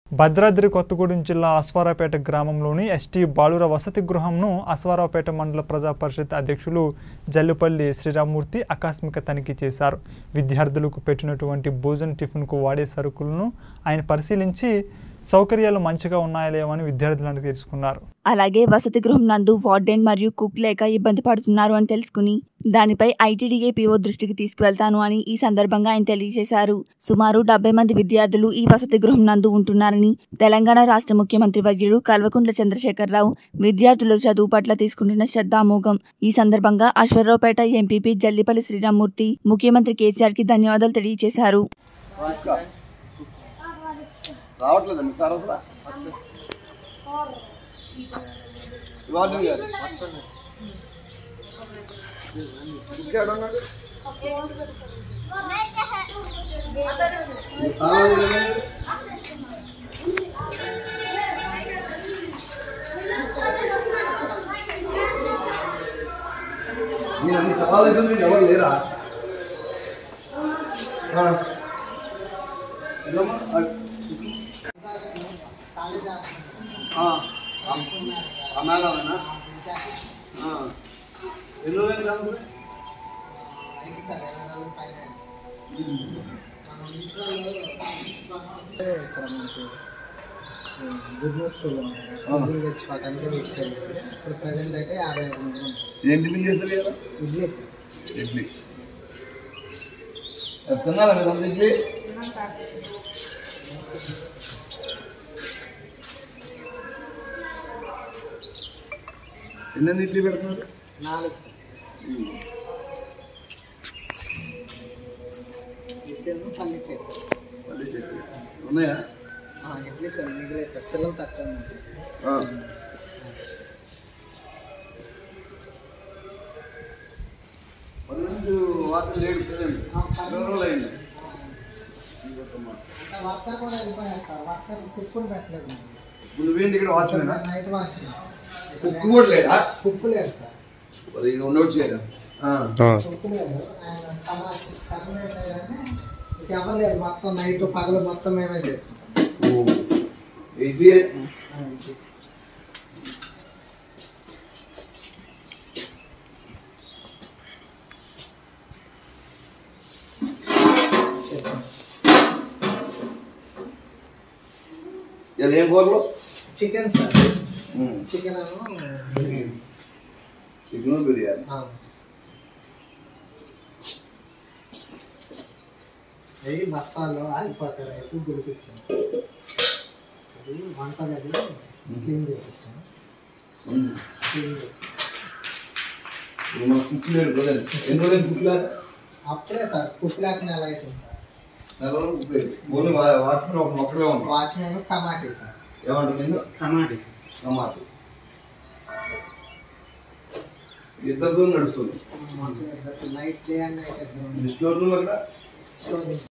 భద్రాద్రి కొత్తగూడెం జిల్లా అశ్వారావుపేట గ్రామంలోని ఎస్టీ బాలుర వసతి గృహంను అశ్వారావుపేట మండల ప్రజా పరిషత్ అధ్యక్షులు జల్లుపల్లి శ్రీరామూర్తి ఆకస్మిక తనిఖీ చేశారు విద్యార్థులకు పెట్టినటువంటి భోజన టిఫిన్కు వాడే సరుకులను ఆయన పరిశీలించి సౌకర్యాలు మంచిగా ఉన్నాయా లేవని విద్యార్థులను తెలుసుకున్నారు అలాగే వసతి గృహం నందు వార్డెన్ మరియు కుక్ లేక ఇబ్బంది పడుతున్నారు అని తెలుసుకుని దానిపై ఐటీడీఏ పీఓ దృష్టికి తీసుకువెళ్తాను అని ఈ సందర్భంగా ఆయన తెలియజేశారు సుమారు డెబ్బై మంది విద్యార్థులు ఈ వసతి గృహం నందు ఉంటున్నారని తెలంగాణ రాష్ట్ర ముఖ్యమంత్రి వర్యుడు కల్వకుంట్ల చంద్రశేఖరరావు విద్యార్థుల చదువు పట్ల తీసుకుంటున్న శ్రద్ధామోగం ఈ సందర్భంగా అశ్వరావుపేట ఎంపీపీ జల్లిపల్లి శ్రీరామ్మూర్తి ముఖ్యమంత్రి కేసీఆర్ కి ధన్యవాదాలు తెలియజేశారు రావట్లేదండి సార్ అసలు వార్డెన్ గారు ఇక్కడ ఉన్నాడు సామాన్లు లేవండి. మీరు అన్ని సవాళ్ళు అయితే మీరు ఎవరు లేరా ఆ. ఇదమ్మా, అ- ఆ, ఆ, ఆ మేడమేనా ఆ. ఎన్ని రోజులు కాదు ఇక్కడ మనకి గుడ్ స్కూల్ స్కూల్ తెచ్చుకోవడానికి తీసుకెళ్ళి ఇప్పుడు ప్రజెంట్ అయితే యాభై ఐదు మంది ఉన్నాం. ఏం టిఫిన్ చేస్తారు కదా ఇడ్లీ సార్ ఇడ్లీ తిన్నారా మీరు అంత ఇడ్లీ ఎన్ని ఇడ్లీ పెడుతున్నారు నాలుగు సార్ ఇడ్లీను పల్లి చట్నీ పల్లి చట్నీ ఉన్నాయా ఆ, ఇడ్లీ సార్ మిగిలే సార్ చిల్లలు తక్కువ ఉన్నాయి. ఆ. పన్నెండు వాటర్ లేడు ప్రజెంట్ ఇరవై రోజులు అయింది అంటే వర్కర్ కూడా వెళ్ళిపోయారు సార్ వర్కర్ కుక్కుని పెట్టలేదు మనం. నువ్వేంటి ఇక్కడ వాచ్మేనా నైట్ వాచ్ కుక్కు కూడా లేడా కుక్కు లేదు సార్ మరి నోట్ చేయరా కుక్కు లేదు ఆయన టమాటా పర్మనెంట్ కానీ ఇంకెవరు లేదు మొత్తం నైట్ పగలు మొత్తం మేమే చేసుకుంటాం ఇది ఆ, ఇది. ఇది ఏం కూరలు చికెన్ సార్ చికెన్ ఏమో చికెన్ బిర్యానీ ఆ. అవి బస్తాల్లో ఆగిపోతాయి రైస్ గుడిపించాను అది వంట గది క్లీన్ చేయించాను క్లీన్ చేసి మన కుక్కు లేడు ప్రజెంట్ ఎన్ని రోజులు కుక్కు లేక అప్పుడే సార్ కుక్ లేక నెల అవుతుంది సార్ నెల రోజులు కుక్కు లేదు ఓన్లీ వాచ్మెన్ ఒక మొక్కలే ఉంటాం వాచ్మెన్ టమాటీ సార్ ఏమంటుంది నిన్ను టమాటీ టమాటో ఇద్దరితో నడుస్తుంది మాకు ఇద్దరు నైట్ డే అండ్ నైట్ ఇద్దరు స్టోర్ రూమ్ అక్కడ స్టోర్